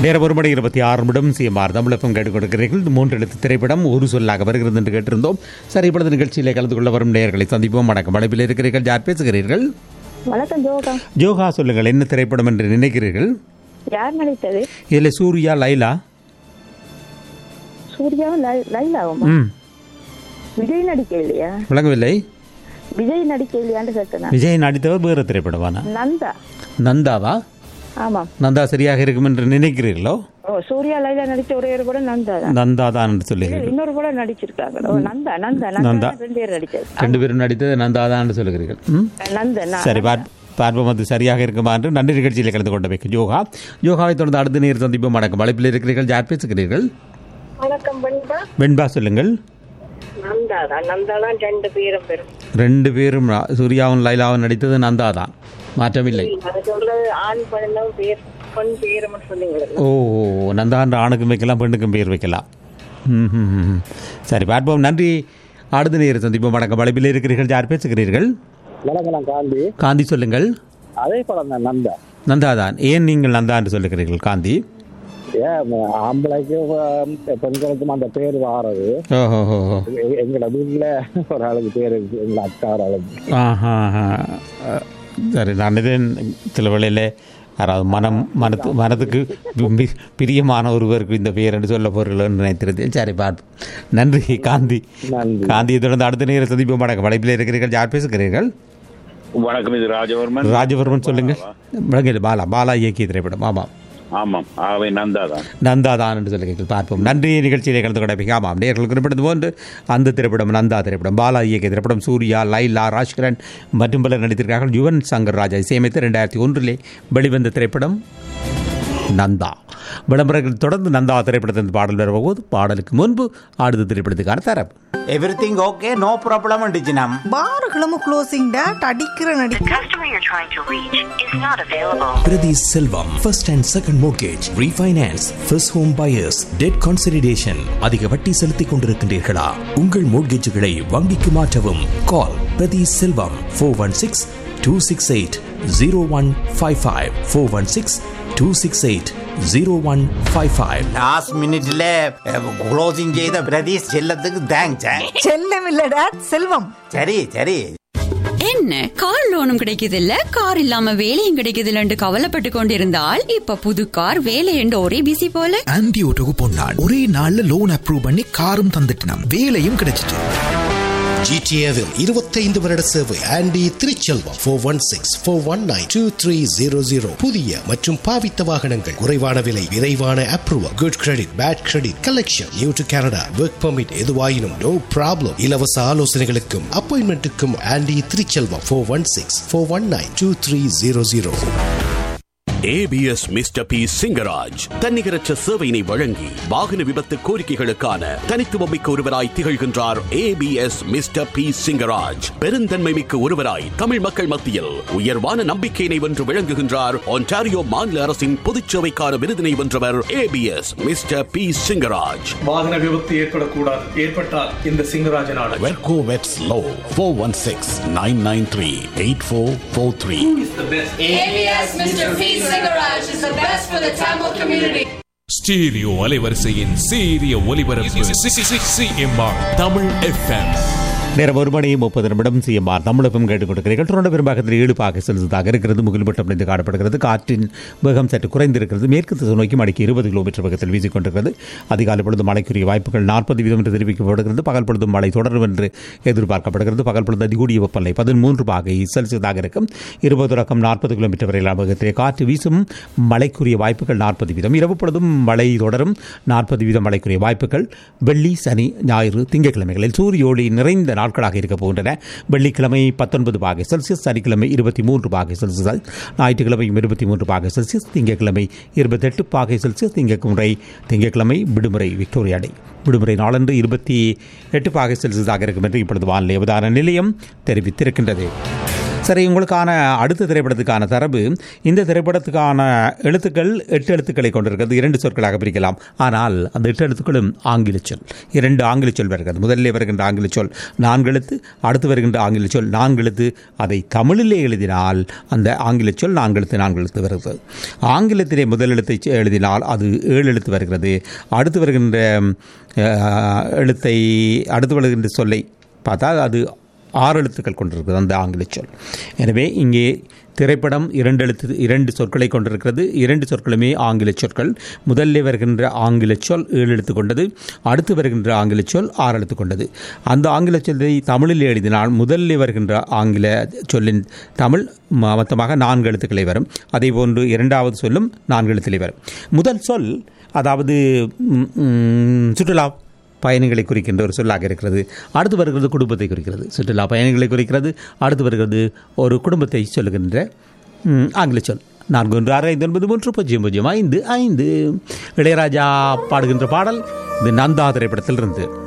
நேரம் ஒரு மணி இருபத்தி ஆறு நிமிடம் சிஎம்ஆர் தமிழப்பம் கேட்டுக் கொடுக்கிறீர்கள் மூன்று எழுத்து திரைப்படம் ஒரு சொல்லாக வருகிறது என்று கேட்டிருந்தோம் சரி இப்பொழுது நிகழ்ச்சியிலே கலந்து கொள்ள வரும் நேயர்களை சந்திப்போம் வணக்கம் அழைப்பில் இருக்கிறீர்கள் யார் பேசுகிறீர்கள் வணக்கம் ஜோகா ஜோகா சொல்லுங்கள் என்ன திரைப்படம் என்று நினைக்கிறீர்கள் யார் நடித்தது இதில் சூர்யா லைலா சூர்யாவும் லை- லைலாவுமா ம் விஜய் நடிக்கலையா விளங்கவில்லை விஜய் நடிக்கலையான்னு கேட்டேன் விஜய் நடித்தவர் வேறு திரைப்படமானா நந்தா நந்தாவா ஆமாம் நந்தா சரியாக இருக்கும் என்று நினைக்கிறீர்களோ ஓ சூர்யா லைலா நடிச்ச ஒரே ஒரு படம் நந்தா தான் நந்தா தான் என்று சொல்லுகிறீர்கள் இன்னொரு படம் நடிச்சிருக்காங்க ஓ நந்தா நந்தா நந்தா நந்தா. ரெண்டு பேர் நடிச்சது ரெண்டு பேரும் நடித்தது நந்தா தான் என்று சொல்லுகிறீர்கள் ம் நந்தா நான் சரி பார் பார்ப்போம் அது சரியாக இருக்குமா என்று நன்றி நிகழ்ச்சியில் கலந்து கொண்ட வைக்க யோகா யோகாவை தொடர்ந்து அடுத்த நேர் சந்திப்போம் வணக்கம் அழைப்பில் இருக்கிறீர்கள் யார் பேசுகிறீர்கள் வணக்கம் பண்பா வெண்பா சொல்லுங்கள் நந்தா தான் நந்தா தான் ரெண்டு பேரும் பெரும் ரெண்டு பேரும் நா- சூர்யாவும் லைலாவும் நடித்தது நந்தா தான் மாற்றமில்லை அது சொல்றது ஆண் பெண்ணும் பேர் பெண் பேரும் சொன்னீங்களே ஓ ஓ, நந்தா என்ற ஆணுக்கும் வைக்கலாம் பெண்ணுக்கும் பேர் வைக்கலாம் ம், ம், ம், ம். சரி பார்ப்போம் நன்றி அடுத்த நேர் சந்திப்போம் வணக்கம் அழைப்பில் இருக்கிறீர்கள் யார் பேசுகிறீர்கள் வணக்கம் காந்தி காந்தி சொல்லுங்கள் அதே படம் தான் நந்தா நந்தா தான் ஏன் நீங்கள் நந்தா என்று சொல்லுகிறீர்கள் காந்தி ஏன் ஆம்பளைக்கும் ஆம், பெண்களுக்கும் அந்த பேர் வாரது ஓஹோ ஹோ ஹோ எ- எங்களோட வீட்டில் ஒரு ஆளுக்கு பேர் இருக்கு எங்களை அக்கா ஒரு ஆளுக்கு ஆஹா ஆஹா. அஹ், சரி நான் இது சில வேளையில் யாராவது மனம் மனத்து மனதுக்கு பி- பிரியமான ஒருவருக்கு இந்த பேர் என்று சொல்ல போகிறீர்கள் நினைத்திருந்தேன் சரி பார்ப்போம் நன்றி காந்தி நன்றி காந்தியை தொடர்ந்து அடுத்த நேரம் சந்திப்பு வணக்கம் வலைப்பில் இருக்கிறீர்கள் யார் பேசுகிறீர்கள் வணக்கம் இது ராஜவர்மன் ராஜவர்மன் சொல்லுங்கள் விளங்கல பாலா பாலா இயக்கிய திரைப்படம் ஆமாம் ஆமாம் ஆகவே நந்தா தான் நந்தா தான் என்று சொல்லுங்கள் பார்ப்போம் நன்றி நிகழ்ச்சியிலே கலந்து கொண்ட ஆமாம் நேர்கள் குறிப்பிட்டது போன்று அந்த திரைப்படம் நந்தா திரைப்படம் பாலா இயக்கிய திரைப்படம் சூர்யா லைலா ராஜ்கிரண் மற்றும் பலர் நடித்திருக்கார்கள் யுவன் சங்கர் ராஜா இசையமைத்து ரெண்டாயிரத்தி ஒன்றிலே வெளிவந்த திரைப்படம் நந்தா விளம்பரங்கள் தொடர்ந்து நந்தா திரைப்படத்தின் பாடல் வரும்போது பாடலுக்கு முன்பு அடுத்த திரைப்படத்துக்கான தரப்பு எவ்ரிதிங் ஓகே நோ ப்ராப்ளம் டிஜினம் பாருகளும் க்ளோசிங் டேட் அடிக்கிற நடி The customer you're trying to reach is not available. Priti Selvam, first and second mortgage, refinance, first home buyers, debt consolidation. அதிக வட்டி செலுத்திக் கொண்டிருக்கின்றீர்களா உங்கள் மோட்கேஜுகளை வங்கிக்கு மாற்றவும் call Prathi Selvam four one six two six eight zero one five five four one six two six eight zero one five five last மினிட்ல closing செய்த பிரதீஷ் செல்லத்துக்கு thanks செல்லம் இல்ல டேட் செல்வம் சரி சரி என்ன கார் லோனும் கிடைக்குது இல்ல கார் இல்லாம வேலையும் கிடைக்குது இல்லன்னு கவலைப்பட்டு கொண்டிருந்தால் இப்ப புது கார் வேலை என்று ஒரே பிசி போல ஆன்டி ஓட்டோக்கு பொன்னாள் ஒரே நாள்ல லோன் அப்ரூவ் பண்ணி காரும் தந்துட்டினாம் வேலையும் கிடைச்சிட்டு ஜிடிஏவில் இருபத்தைந்து வருட சேவை Andy Thiruchelvam four one six four one nine two three zero zero புதிய மற்றும் பாவித்த வாகனங்கள் குறைவான விலை விரைவான approval good credit bad credit collection new to Canada work permit எதுவாயினும் நோ ப்ராப்ளம் இலவச ஆலோசனைகளுக்கும் அப்பாயின்மெண்ட்டுக்கும் Andy Thiruchelvam four one six four one nine two three zero zero ABS mister P Singaraj தன்னிகரற்ற சேவையினை வழங்கி வாகன விபத்து கோரிக்கைகளுக்கான தனித்துவமிக்க ஒருவராய் திகழ்கின்றார் ஏபிஎஸ் மிஸ்டர் பி சிங்கராஜ் பெருந்தன்மை மிக்க ஒருவராய் தமிழ் மக்கள் மத்தியில் உயர்வான நம்பிக்கையினை வென்று விளங்குகின்றார் ஒன்டாரியோ மாநில அரசின் பொதுச்சேவைக்கான விருதினை வென்றவர் ஏபிஎஸ் மிஸ்டர் பி சிங்கராஜ் வாகன விபத்து ஏற்படக்கூடாது ஏற்பட்டால் இந்த சிங்கராஜன் ஆடு வெர்கோ வெட்ஸ் லோ four one six nine nine three eight four four three ABS Mr. P. Singaraj is the best for the Tamil community. Stereo அலைவரிசையின் சீரிய ஒலிபரப்பு சிஎம்ஆர் தமிழ் எஃப்எம் நேரம் ஒரு மணி முப்பது நிமிடம் சிஎம்ஆர் தமிழகம் கேட்டுக் கொடுக்கிறீர்கள் தொடர்ந்து பெரும்பாகத்தில் ஏழு பாக செலுத்ததாக இருக்கிறது முகில்பட்டம் இணைந்து காணப்படுகிறது காற்றின் வேகம் சற்று குறைந்திருக்கிறது மேற்கு திசை நோக்கி மணிக்கு இருபது கிலோமீட்டர் வேகத்தில் வீசிக்கொண்டிருக்கிறது அதிகாலை பொழுது மழைக்குரிய வாய்ப்புகள் நாற்பது வீதம் என்று தெரிவிக்கப்படுகிறது பகல் பொழுதும் மழை தொடரும் என்று எதிர்பார்க்கப்படுகிறது பகல் பொழுது அதிகூடிய வெப்பநிலை பதிமூன்று பாகை செல்சியஸாக இருக்கும் இருபது தொடக்கம் நாற்பது கிலோமீட்டர் வரையிலான வேகத்திலே காற்று வீசும் மழைக்குரிய வாய்ப்புகள் நாற்பது வீதம் இரவு பொழுதும் மழை தொடரும் நாற்பது வீதம் மழைக்குரிய வாய்ப்புகள் வெள்ளி சனி ஞாயிறு திங்கட்கிழமைகளில் சூரிய ஒளி நிறைந்த நாட்களாக இருக்க போகின்றன வெள்ளிக்கிழமை பத்தொன்பது பாகை செல்சியஸ் சனிக்கிழமை இருபத்தி மூன்று பாகை செல்சியஸ் ஞாயிற்றுக்கிழமையும் இருபத்தி மூன்று பாகை செல்சியஸ் திங்கட்கிழமை இருபத்தெட்டு பாகை செல்சியஸ் திங்கட்கிழமை திங்கட்கிழமை விடுமுறை விக்டோரியா டே விடுமுறை நாளன்று இருபத்தி எட்டு பாகை செல்சியஸாக இருக்கும் என்று இப்பொழுது வானிலை அவதான நிலையம் தெரிவித்திருக்கின்றது சரி உங்களுக்கான அடுத்த திரைப்படத்துக்கான தரவு இந்த திரைப்படத்துக்கான எழுத்துக்கள் எட்டு எழுத்துக்களை கொண்டிருக்கிறது இரண்டு சொற்களாக பிரிக்கலாம் ஆனால் அந்த எட்டு எழுத்துக்களும் ஆங்கில சொல் இரண்டு ஆங்கில சொல் வருகிறது முதலில் வருகின்ற ஆங்கில சொல் நான்கு எழுத்து அடுத்து வருகின்ற ஆங்கில சொல் நான்கு எழுத்து அதை தமிழிலே எழுதினால் அந்த ஆங்கில சொல் நான்கு எழுத்து நான்கு எழுத்து வருகிறது ஆங்கிலத்திலே முதல் எழுத்தை செ- எழுதினால் அது ஏழு எழுத்து வருகிறது அடுத்து வருகின்ற அஹ், எழுத்தை அடுத்து வருகின்ற சொல்லை பார்த்தால் அது ஆறு எழுத்துக்கள் கொண்டிருக்கிறது அந்த ஆங்கில சொல் எனவே இங்கே திரைப்படம் இரண்டு எழுத்து இரண்டு சொற்களை கொண்டிருக்கிறது இரண்டு சொற்களுமே ஆங்கில சொற்கள் முதலில் வருகின்ற ஆங்கில சொல் ஏழு எழுத்து கொண்டது அடுத்து வருகின்ற ஆங்கில சொல் ஆறு எழுத்து கொண்டது அந்த ஆங்கில சொல்லை தமிழில் எழுதினால் முதலில் வருகின்ற ஆங்கில சொல்லின் தமிழ் ம- மொத்தமாக நான்கு எழுத்துக்களை வரும் அதே போன்று இரண்டாவது சொல்லும் நான்கு எழுத்திலே வரும் முதல் சொல் அதாவது ம், ம், சுற்றுலா பயணிகளை குறிக்கின்ற ஒரு சொல்லாக இருக்கிறது அடுத்து வருகிறது குடும்பத்தை குறிக்கிறது சுற்றுலா பயணிகளை குறிக்கிறது அடுத்து வருகிறது ஒரு குடும்பத்தை சொல்லுகின்ற ம், ஆங்கில சொல் நான்கு ஒன்று ஆறு ஐந்து ஒன்பது மூன்று பூஜ்ஜியம் பூஜ்ஜியம் ஐந்து ஐந்து இளையராஜா பாடுகின்ற பாடல் இது நந்தா திரைப்படத்தில் இருந்து